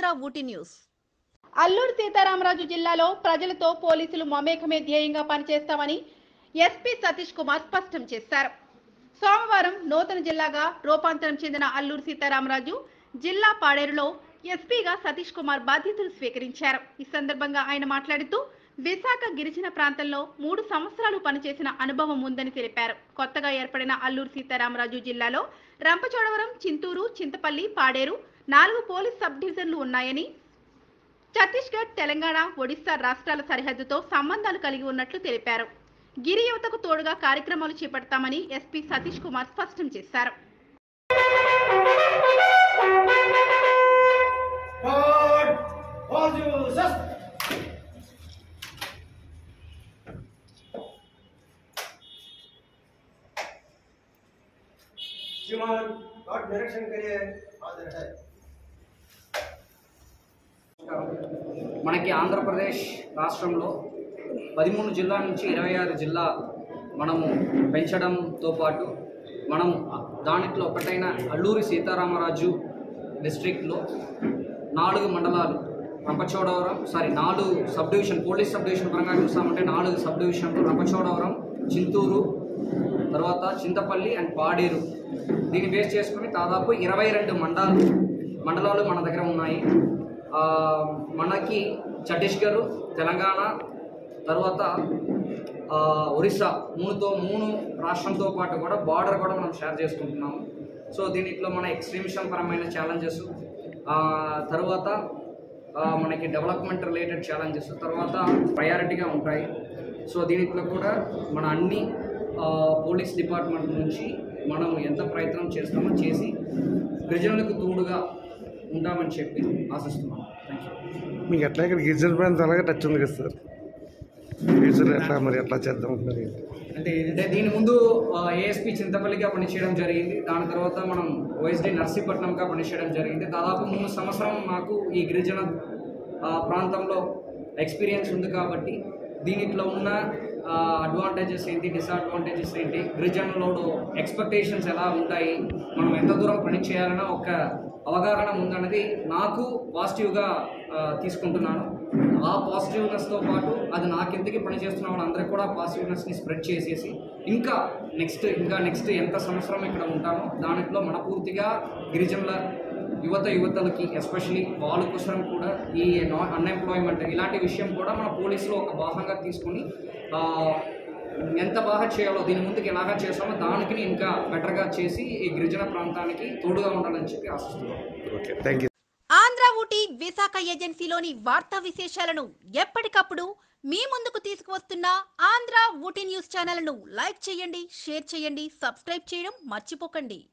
Andhra Ooty news Alluri Sitaramaraju జిల్లాలో ప్రజలతో పోలీసులు మమేకమే ధ్యేయంగా పనిచేస్తామని ఎస్పీ సతీష్ కుమార్ స్పష్టం చేశారు సోమవారం నూతన జిల్లాగా రూపాంతరం చెందిన అల్లూరు సీతారామరాజు జిల్లా పాడేరులో ఎస్పీగా సతీష్ కుమార్ బాధ్యతలు స్వీకరించారు ఈ సందర్భంగా ఆయన మాట్లాడుతూ విశాఖ గిరిజన ప్రాంతంలో మూడు సంవత్సరాలు పనిచేసిన అనుభవం ఉందని తెలిపారు కొత్తగా ఏర్పడిన అల్లూరు సీతారామరాజు జిల్లాలో రంపచోడవరం చింతూరు చింతపల్లి పాడేరు నాలుగు పోలీస్ సబ్ డివిజన్లు ఉన్నాయని ఛత్తీస్గఢ్ తెలంగాణ ఒడిశా రాష్ట్రాల సరిహద్దుతో సంబంధాలు కలిగి ఉన్నట్లు తెలిపారు గిరి యువతకు తోడుగా కార్యక్రమాలు చేపడతామని ఎస్పీ సతీష్ కుమార్ స్పష్టం చేశారు God, all you sus. Shriman god direction करिए हाजिर है మనకి ఆంధ్రప్రదేశ్ రాష్ట్రంలో పదిమూడు జిల్లాల నుంచి ఇరవై ఆరు జిల్లా మనము పెంచడంతో పాటు మనం దాంట్లో ఒకటైన అల్లూరి సీతారామరాజు డిస్ట్రిక్ట్లో నాలుగు మండలాలు రంపచోడవరం సారీ నాలుగు sub division police sub division పరంగా చూస్తామంటే నాలుగు సబ్ డివిజన్లు రంపచోడవరం చింతూరు తర్వాత చింతపల్లి అండ్ పాడేరు దీన్ని బేస్ చేసుకుని దాదాపు ఇరవై రెండు మండలాలు మండలాలు మన దగ్గర ఉన్నాయి ఆ, మనకి ఛత్తీస్గఢ్ తెలంగాణ తర్వాత ఆ, ఒరిస్సా మూడుతో మూడు రాష్ట్రంతో పాటు కూడా బార్డర్ కూడా మనం షేర్ చేసుకుంటున్నాము సో దీంట్లో మన ఎక్స్ట్రీమిషన్ పరమైన ఛాలెంజెస్ తర్వాత ఆ, మనకి డెవలప్మెంట్ రిలేటెడ్ ఛాలెంజెస్ తర్వాత ప్రయారిటీగా ఉంటాయి సో దీంట్లో కూడా మన అన్ని ఆ, పోలీస్ డిపార్ట్మెంట్ నుంచి మనం ఎంత ప్రయత్నం చేస్తామో చేసి ప్రజలకు తోడుగా ఉంటామని చెప్పి ఆశిస్తున్నాం థ్యాంక్ యూ మీకు ఎట్లా ఇక్కడ గిరిజన ప్రాంతం అలాగే టచ్ ఉంది కదా సార్ గిరిజన ఎట్లా మరి ఎట్లా చేద్దాం అనుకున్నారు అంటే దీని ముందు ఏఎస్పి చింతపల్లిగా పనిచేయడం జరిగింది దాని తర్వాత మనం ఓఎస్డి నర్సీపట్నంగా పనిచేయడం జరిగింది దాదాపు మూడు సంవత్సరం నాకు ఈ గిరిజన ఆ, ప్రాంతంలో ఎక్స్పీరియన్స్ ఉంది కాబట్టి దీనిట్లో ఉన్న అడ్వాంటేజెస్ ఏంటి డిసడ్వాంటేజెస్ ఏంటి గిరిజనులో ఎక్స్పెక్టేషన్స్ ఎలా ఉంటాయి మనం ఎంత దూరం పని చేయాలన్న ఒక అవగాహన ఉందన్నది నాకు పాజిటివ్గా ఆ, తీసుకుంటున్నాను ఆ పాజిటివ్నెస్తో పాటు అది నాకెంతకి పనిచేస్తున్న వాళ్ళందరికీ కూడా పాజిటివ్నెస్ని స్ప్రెడ్ చేసేసి ఇంకా నెక్స్ట్ ఇంకా నెక్స్ట్ ఎంత సంవత్సరం ఇక్కడ ఉంటామో దాంట్లో మనపూర్తిగా గిరిజనుల యువత యువతలకి ఎస్పెషలీ వాళ్ళ కోసం కూడా ఈ అన్ఎంప్లాయ్మెంట్ ఇలాంటి విషయం కూడా మన పోలీసులో ఒక భాగంగా తీసుకొని ఆ, ఎంత బాగా చేయాలో దీని ముందుకు ఎలాగా చేస్తామో దానికి ఇంకా బెటర్గా చేసి ఈ గిరిజన ప్రాంతానికి తోడుగా ఉండాలని చెప్పి ఆశిస్తున్నాను okay thank you Andhra Ooty Visakha ఏజెన్సీలోని వార్తా విశేషాలను ఎప్పటికప్పుడు మీ ముందుకు తీసుకువస్తున్న ఆంధ్ర ఊటీ న్యూస్ ఛానల్ను లైక్ చేయండి షేర్ చేయండి సబ్స్క్రైబ్ చేయడం మర్చిపోకండి